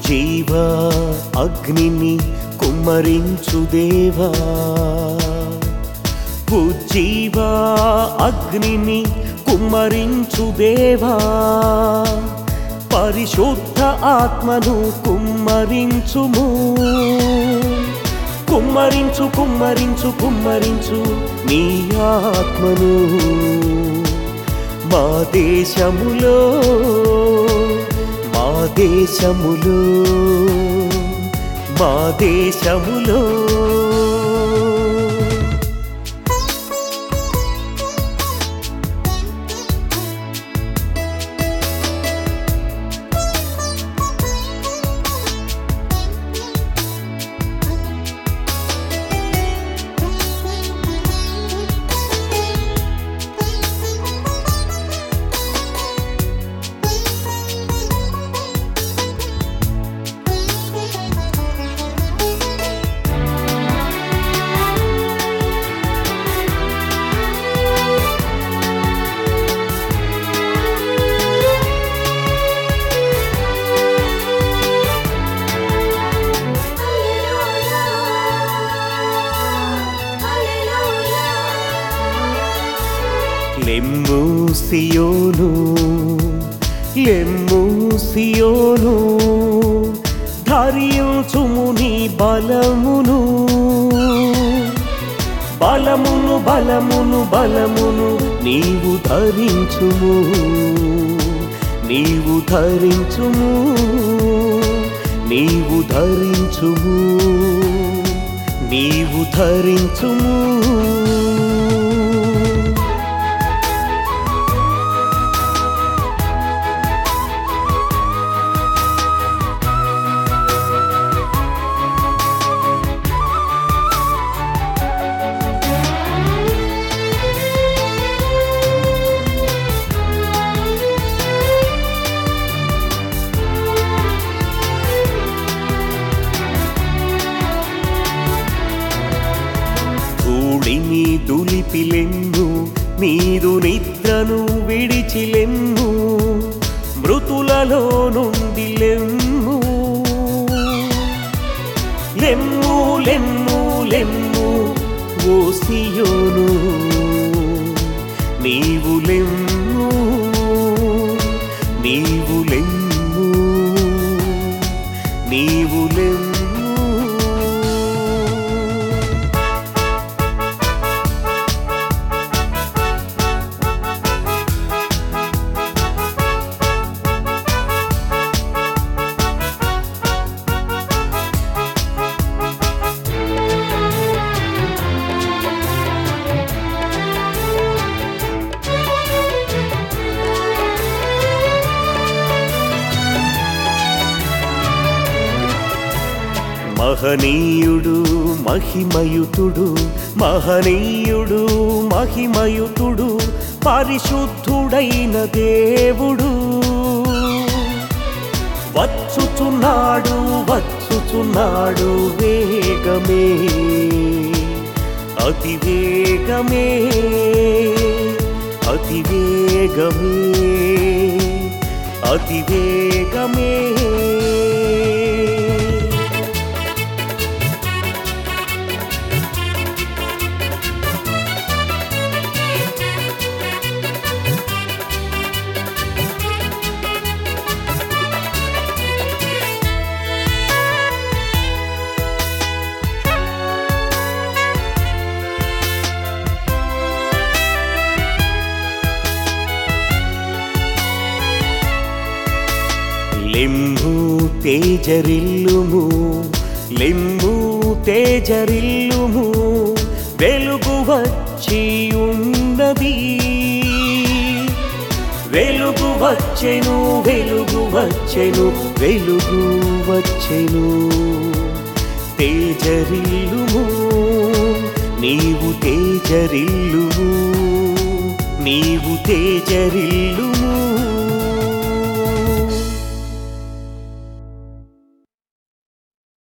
ఉజ్జీవ అగ్నిని కుమ్మరించు దేవా ఉజ్జీవ అగ్నిని కుమ్మరించు దేవా పరిశుద్ధ ఆత్మను కుమ్మరించుము కుమ్మరించు కుమ్మరించు కుమ్మరించు నీ ఆత్మను మా దేశములో మా దేశములో మా దేశములో లెమ్ము సియోను లెమ్ము సియోను ధరించుము నీ బలమును బలమును బలమును బలమును నీవు ధరించుము నీవు ధరించుము నీవు ధరించుము నీవు ధరించుము ధూళిని దులిపిలెన్ను నీరు నిద్రను విడిచిలెన్ను మృతులలో నుండి లెమ్ము లెమ్ము లెమ్ము లెమ్ము ఓ సియోను నీవు లెమ్ము నీవు లెమ్ము నీవు లెమ్ము మహనీయుడు మహిమయుతుడు మహనీయుడు మహిమయుతుడు పరిశుద్ధుడైన దేవుడు వచ్చుచున్నాడు వచ్చుచున్నాడు వేగమే అతి వేగమే అతి వేగమే అతి వేగమే లెంబు తేజరిల్లుము లెంబు తేజరిల్లుము వెలుగు వచ్చి ఉన్నది వెలుగు వచ్చెను వెలుగు వచ్చెను వెలుగు వచ్చెను తేజరిల్లుము నీవు తేజరిల్లుము నీవు తేజరిల్లుము